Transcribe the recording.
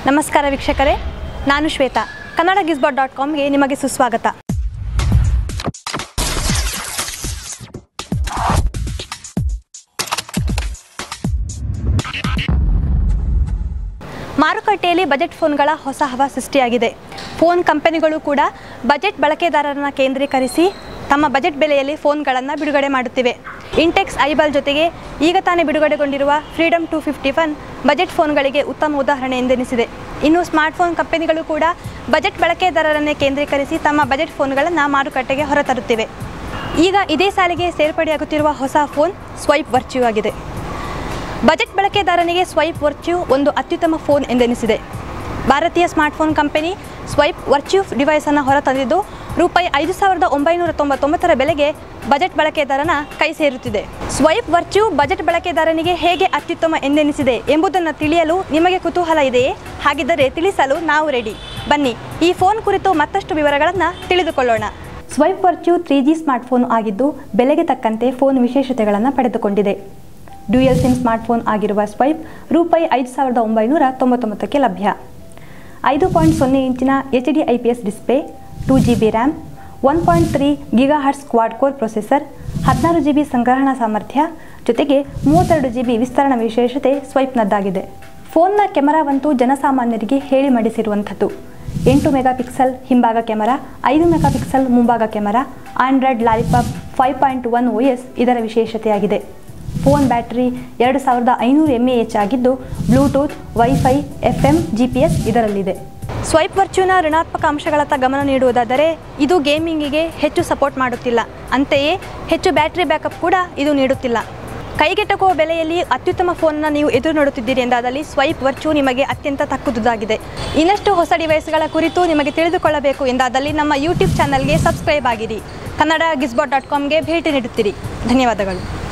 ನಮಸ್ಕಾರ ವೀಕ್ಷಕರೇ ನಾನು ಶ್ವೇತಾ ಕನ್ನಡ ಗಿಸ್ಬಾಟ್ ಡಾಟ್ ಕಾಮ್ಗೆ ನಿಮಗೆ ಸುಸ್ವಾಗತ ಮಾರುಕಟ್ಟೆಯಲ್ಲಿ ಬಜೆಟ್ ಫೋನ್ಗಳ ಹೊಸ ಹವಾ ಸೃಷ್ಟಿಯಾಗಿದೆ ಫೋನ್ ಕಂಪನಿಗಳು ಕೂಡ ಬಜೆಟ್ ಬಳಕೆದಾರರನ್ನು ಕೇಂದ್ರೀಕರಿಸಿ ತಮ್ಮ ಬಜೆಟ್ ಬೆಲೆಯಲ್ಲಿ ಫೋನ್ಗಳನ್ನು ಬಿಡುಗಡೆ ಮಾಡುತ್ತಿವೆ ಇಂಟೆಕ್ಸ್ ಐಬಲ್ ಜೊತೆಗೆ ಈಗ ತಾನೇ ಬಿಡುಗಡೆಗೊಂಡಿರುವ Freedom two fifty one budget ಫೋನ್ಗಳಿಗೆ ಉತ್ತಮ ಉದಾಹರಣೆ ಎಂದೆನಿಸಿದೆ ಇನ್ನು ಸ್ಮಾರ್ಟ್ಫೋನ್ ಕಂಪನಿಗಳು ಕೂಡ ಬಜೆಟ್ ಬಳಕೆದಾರರನ್ನೇ ಕೇಂದ್ರೀಕರಿಸಿ ತಮ್ಮ ಬಜೆಟ್ ಫೋನ್ಗಳನ್ನು ಮಾರುಕಟ್ಟೆಗೆ ಹೊರತರುತ್ತಿವೆ ಈಗ ಇದೇ ಸಾಲಿಗೆ ಸೇರ್ಪಡೆಯಾಗುತ್ತಿರುವ ಹೊಸ ಫೋನ್ ಸ್ವೈಪ್ ವರ್ಚ್ಯೂ ಆಗಿದೆ ಬಜೆಟ್ ಬಳಕೆದಾರನಿಗೆ ಸ್ವೈಪ್ ವರ್ಚ್ಯೂ ಒಂದು ಅತ್ಯುತ್ತಮ ಫೋನ್ ಎಂದೆನಿಸಿದೆ ಭಾರತೀಯ ಸ್ಮಾರ್ಟ್ಫೋನ್ ಕಂಪನಿ ಸ್ವೈಪ್ ವರ್ಚ್ಯೂ ಡಿವೈಸನ್ನು ಹೊರತಂದಿದ್ದು ರೂಪಾಯಿ ಐದು ಸಾವಿರದ ಒಂಬೈನೂರ ತೊಂಬತ್ತೊಂಬತ್ತರ ಬೆಲೆಗೆ ಬಜೆಟ್ ಬಳಕೆದಾರನ ಕೈ ಸೇರುತ್ತಿದೆ ಸ್ವೈಪ್ ವರ್ಚ್ಯೂ ಬಜೆಟ್ ಬಳಕೆದಾರನಿಗೆ ಹೇಗೆ ಅತ್ಯುತ್ತಮ ಎಂದೆನಿಸಿದೆ ಎಂಬುದನ್ನು ತಿಳಿಯಲು ನಿಮಗೆ ಕುತೂಹಲ ಇದೆಯೇ ಹಾಗಿದ್ದರೆ ತಿಳಿಸಲು ನಾವು ರೆಡಿ ಬನ್ನಿ ಈ ಫೋನ್ ಕುರಿತು ಮತ್ತಷ್ಟು ವಿವರಗಳನ್ನು ತಿಳಿದುಕೊಳ್ಳೋಣ Swipe Virtue three G smartphone ಆಗಿದ್ದು ಬೆಲೆಗೆ ತಕ್ಕಂತೆ ಫೋನ್ ವಿಶೇಷತೆಗಳನ್ನು ಪಡೆದುಕೊಂಡಿದೆ ಡ್ಯೂಯಲ್ ಸಿಮ್ ಸ್ಮಾರ್ಟ್ಫೋನ್ ಆಗಿರುವ ಸ್ವೈಪ್ ರೂಪಾಯಿ ಐದು ಸಾವಿರದ ಒಂಬೈನೂರ ತೊಂಬತ್ತೊಂಬತ್ತಕ್ಕೆ ಲಭ್ಯ ಐದು ಪಾಯಿಂಟ್ ಸೊನ್ನೆ ಇಂಚಿನ H D I P S display two G B RAM one point three gigahertz quad core processor ಹದಿನಾರು ಜಿ ಬಿ ಸಂಗ್ರಹಣಾ ಸಾಮರ್ಥ್ಯ ಜೊತೆಗೆ ಮೂವತ್ತೆರಡು ಜಿ ಬಿ ವಿಸ್ತರಣಾ ವಿಶೇಷತೆ ಸ್ವೈಪ್ನದ್ದಾಗಿದೆ ಫೋನ್ನ ಕೆಮರಾವಂತೂ ಜನಸಾಮಾನ್ಯರಿಗೆ ಹೇಳಿ ಮಾಡಿಸಿರುವಂಥದ್ದು ಎಂಟು ಮೆಗಾ ಪಿಕ್ಸೆಲ್ ಹಿಂಭಾಗ ಕ್ಯಾಮರಾ ಐದು ಮೆಗಾ ಪಿಕ್ಸೆಲ್ ಮುಂಭಾಗ camera Android Lollipop five point one O S ಇದರ ವಿಶೇಷತೆಯಾಗಿದೆ ಫೋನ್ ಬ್ಯಾಟರಿ ಎರಡು ಸಾವಿರದ ಐನೂರು ಎಮ್ ಎ ಎಚ್ ಆಗಿದ್ದು Bluetooth WiFi F M G P S ಇದರಲ್ಲಿದೆ ಸ್ವೈಪ್ ವರ್ಚ್ಯೂನ ಋಣಾತ್ಮಕ ಅಂಶಗಳತ್ತ ಗಮನ ನೀಡುವುದಾದರೆ ಇದು ಗೇಮಿಂಗಿಗೆ ಹೆಚ್ಚು ಸಪೋರ್ಟ್ ಮಾಡುತ್ತಿಲ್ಲ ಅಂತೆಯೇ ಹೆಚ್ಚು ಬ್ಯಾಟರಿ ಬ್ಯಾಕಪ್ ಕೂಡ ಇದು ನೀಡುತ್ತಿಲ್ಲ ಕೈಗೆಟಕುವ ಬೆಲೆಯಲ್ಲಿ ಅತ್ಯುತ್ತಮ ಫೋನ್ನ ನೀವು ಎದುರು ನೋಡುತ್ತಿದ್ದೀರಿ ಎಂದಾದಲ್ಲಿ ಸ್ವೈಪ್ ವರ್ಚು ನಿಮಗೆ ಅತ್ಯಂತ ತಕ್ಕುದುದಾಗಿದೆ ಇನ್ನಷ್ಟು ಹೊಸ ಡಿವೈಸ್ಗಳ ಕುರಿತು ನಿಮಗೆ ತಿಳಿದುಕೊಳ್ಳಬೇಕು ಎಂದಾದಲ್ಲಿ ನಮ್ಮ ಯೂಟ್ಯೂಬ್ ಚಾನಲ್ಗೆ ಸಬ್ಸ್ಕ್ರೈಬ್ ಆಗಿರಿ ಕನ್ನಡ ಗಿಸ್ಬಾಟ್ ಡಾಟ್ ಕಾಮ್ಗೆ ಭೇಟಿ ನೀಡುತ್ತೀರಿ ಧನ್ಯವಾದಗಳು